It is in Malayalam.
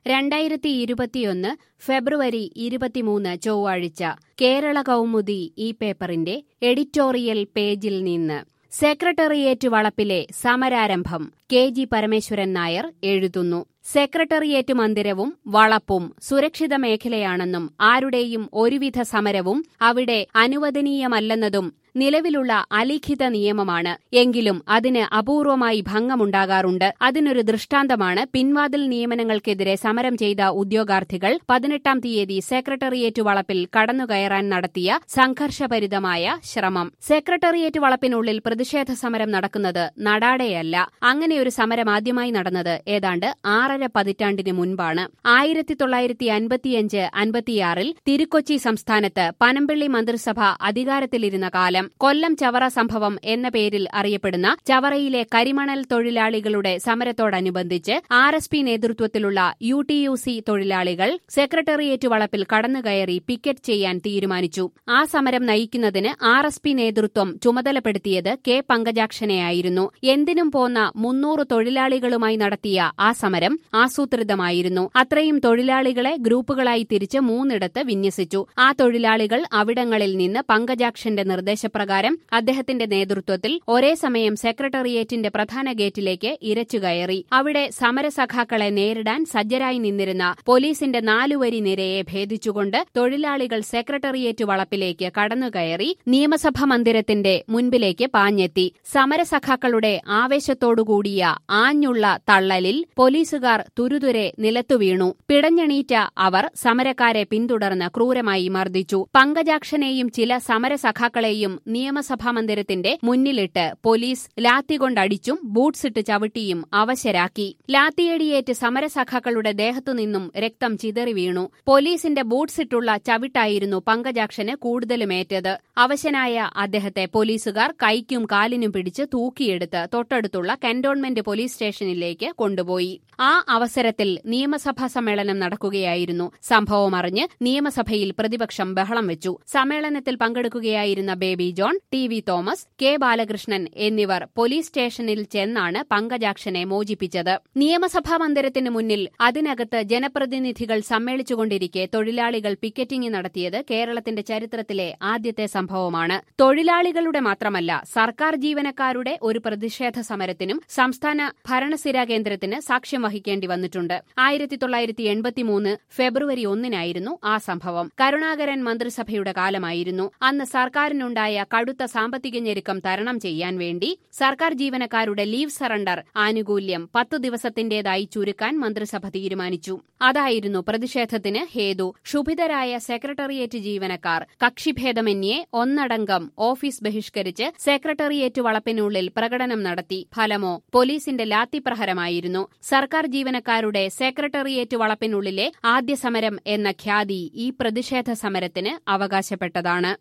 രണ്ടായിരത്തി ഇരുപത്തിയൊന്ന് ഫെബ്രുവരി ഇരുപത്തിമൂന്ന് ചൊവ്വാഴ്ച കേരള കൗമുദി ഈ പേപ്പറിന്റെ എഡിറ്റോറിയൽ പേജിൽ നിന്ന് സെക്രട്ടേറിയറ്റ് വളപ്പിലെ സമരാരംഭം കെ ജി പരമേശ്വരൻ നായർ എഴുതുന്നു സെക്രട്ടേറിയറ്റ് മന്ദിരവും വളപ്പും സുരക്ഷിത മേഖലയാണെന്നും ആരുടെയും ഒരുവിധ സമരവും അവിടെ അനുവദനീയമല്ലെന്നതും നിലവിലുള്ള അലിഖിത നിയമമാണ് എങ്കിലും അതിന് അപൂർവമായി ഭംഗമുണ്ടാകാറുണ്ട് അതിനൊരു ദൃഷ്ടാന്തമാണ് പിൻവാതിൽ നിയമനങ്ങൾക്കെതിരെ സമരം ചെയ്ത ഉദ്യോഗാർത്ഥികൾ പതിനെട്ടാം തീയതി സെക്രട്ടേറിയറ്റ് വളപ്പിൽ കടന്നുകയറാൻ നടത്തിയ സംഘർഷഭരിതമായ ശ്രമം സെക്രട്ടേറിയറ്റ് വളപ്പിനുള്ളിൽ പ്രതിഷേധ സമരം നടക്കുന്നത് നടാടെയല്ല അങ്ങനെയൊരു സമരം ആദ്യമായി നടന്നത് ഏതാണ്ട് ആറര പതിറ്റാണ്ടിന് മുൻപാണ് ആയിരത്തി തൊള്ളായിരത്തി അൻപത്തിയഞ്ച് അൻപത്തിയാറിൽ തിരുക്കൊച്ചി സംസ്ഥാനത്ത് പനമ്പിള്ളി മന്ത്രിസഭ അധികാരത്തിലിരുന്ന കാലം കൊല്ലം ചവറ സംഭവം എന്ന പേരിൽ അറിയപ്പെടുന്ന ചവറയിലെ കരിമണൽ തൊഴിലാളികളുടെ സമരത്തോടനുബന്ധിച്ച് ആർ എസ് പി നേതൃത്വത്തിലുള്ള യു ടി യു സി തൊഴിലാളികൾ സെക്രട്ടേറിയറ്റ് വളപ്പിൽ കടന്നുകയറി പിക്കറ്റ് ചെയ്യാൻ തീരുമാനിച്ചു ആ സമരം നയിക്കുന്നതിന് ആർ എസ് പി നേതൃത്വം ചുമതലപ്പെടുത്തിയത് കെ പങ്കജാക്ഷനെയായിരുന്നു എന്തിനും പോന്ന മുന്നൂറ് തൊഴിലാളികളുമായി നടത്തിയ ആ സമരം ആസൂത്രിതമായിരുന്നു അത്രയും തൊഴിലാളികളെ ഗ്രൂപ്പുകളായി തിരിച്ച് മൂന്നിടത്ത് വിന്യസിച്ചു ആ തൊഴിലാളികൾ അവിടങ്ങളിൽ നിന്ന് പങ്കജാക്ഷന്റെ നിർദ്ദേശപ്രകാരം അദ്ദേഹത്തിന്റെ നേതൃത്വത്തിൽ ഒരേ സമയം സെക്രട്ടേറിയറ്റിന്റെ പ്രധാന ഗേറ്റിലേക്ക് ഇരച്ചുകയറി അവിടെ സമരസഖാക്കളെ നേരിടാൻ സജ്ജരായി നിന്നിരുന്ന പോലീസിന്റെ നാലുവരി നിരയെ ഭേദിച്ചുകൊണ്ട് തൊഴിലാളികൾ സെക്രട്ടേറിയറ്റ് വളപ്പിലേക്ക് കടന്നുകയറി നിയമസഭാ മന്ദിരത്തിന്റെ മുൻപിലേക്ക് പാഞ്ഞെത്തി സമരസഖാക്കളുടെ ആവേശത്തോടുകൂടിയ ആഞ്ഞുള്ള തള്ളലിൽ പോലീസുകാർ തുരുതുരെ നിലത്തു വീണു പിടഞ്ഞെണീറ്റ അവർ സമരക്കാരെ പിന്തുടർന്ന് ക്രൂരമായി മർദ്ദിച്ചു പങ്കജാക്ഷനെയും ചില സമരസഖാക്കളെയും നിയമസഭാ മന്ദിരത്തിന്റെ മുന്നിലിട്ട് പോലീസ് ലാത്തികൊണ്ടടിച്ചും ബൂട്ട്സിട്ട് ചവിട്ടിയും അവശരാക്കി ലാത്തിയടിയേറ്റ് സമരസഖാക്കളുടെ ദേഹത്തുനിന്നും രക്തം ചിതറി വീണു പോലീസിന്റെ ബൂട്ട്സിട്ടുള്ള ചവിട്ടായിരുന്നു പങ്കജാക്ഷന് കൂടുതലുമേറ്റത് അവശനായ അദ്ദേഹത്തെ പോലീസുകാർ കൈക്കും കാലിനും പിടിച്ച് തൂക്കിയെടുത്ത് തൊട്ടടുത്തുള്ള കന്റോൺമെന്റ് പോലീസ് സ്റ്റേഷനിലേക്ക് കൊണ്ടുപോയി ആ അവസരത്തിൽ നിയമസഭാ സമ്മേളനം നടക്കുകയായിരുന്നു സംഭവം അറിഞ്ഞ് നിയമസഭയിൽ പ്രതിപക്ഷം ബഹളം വെച്ചു സമ്മേളനത്തിൽ പങ്കെടുക്കുകയായിരുന്ന Baby John T V Thomas K Balakrishnan എന്നിവർ പോലീസ് സ്റ്റേഷനിൽ ചെന്നാണ് പങ്കജാക്ഷനെ മോചിപ്പിച്ചത് നിയമസഭാ മന്ദിരത്തിന് മുന്നിൽ അതിനകത്ത് ജനപ്രതിനിധികൾ സമ്മേളിച്ചുകൊണ്ടിരിക്കെ തൊഴിലാളികൾ പിക്കറ്റിംഗ് നടത്തിയത് കേരളത്തിന്റെ ചരിത്രത്തിലെ ആദ്യത്തെ സംഭവമാണ് തൊഴിലാളികളുടെ മാത്രമല്ല സർക്കാർ ജീവനക്കാരുടെ ഒരു പ്രതിഷേധ സമരത്തിനും സംസ്ഥാന ഭരണസിരാ കേന്ദ്രത്തിന് സാക്ഷ്യം വഹിക്കേണ്ടി വന്നിട്ടുണ്ട് ആയിരത്തി തൊള്ളായിരത്തി എൺപത്തിമൂന്ന് ഫെബ്രുവരി ഒന്നിനായിരുന്നു ആ സംഭവം കരുണാകരൻ മന്ത്രിസഭയുടെ കാലമായിരുന്നു അന്ന് സർക്കാരിനുണ്ടായ കടുത്ത സാമ്പത്തിക ഞെരുക്കം തരണം ചെയ്യാൻ വേണ്ടി സർക്കാർ ജീവനക്കാരുടെ ലീവ് സറണ്ടർ ആനുകൂല്യം പത്തു ദിവസത്തിന്റേതായി ചുരുക്കാൻ മന്ത്രിസഭ തീരുമാനിച്ചു അതായിരുന്നു പ്രതിഷേധത്തിന് ഹേതു ക്ഷുഭിതരായ സെക്രട്ടേറിയറ്റ് ജീവനക്കാർ കക്ഷിഭേദമന്യേ ഒന്നടങ്കം ഓഫീസ് ബഹിഷ്കരിച്ച് സെക്രട്ടേറിയറ്റ് വളപ്പിനുള്ളിൽ പ്രകടനം നടത്തി ഫലമോ പോലീസിന്റെ ലാത്തിപ്രഹരമായിരുന്നു സർക്കാർ ജീവനക്കാരുടെ സെക്രട്ടേറിയറ്റ് വളപ്പിനുള്ളിലെ ആദ്യ സമരം എന്ന ഖ്യാതി ഈ പ്രതിഷേധ സമരത്തിന് അവകാശപ്പെട്ടതാണ്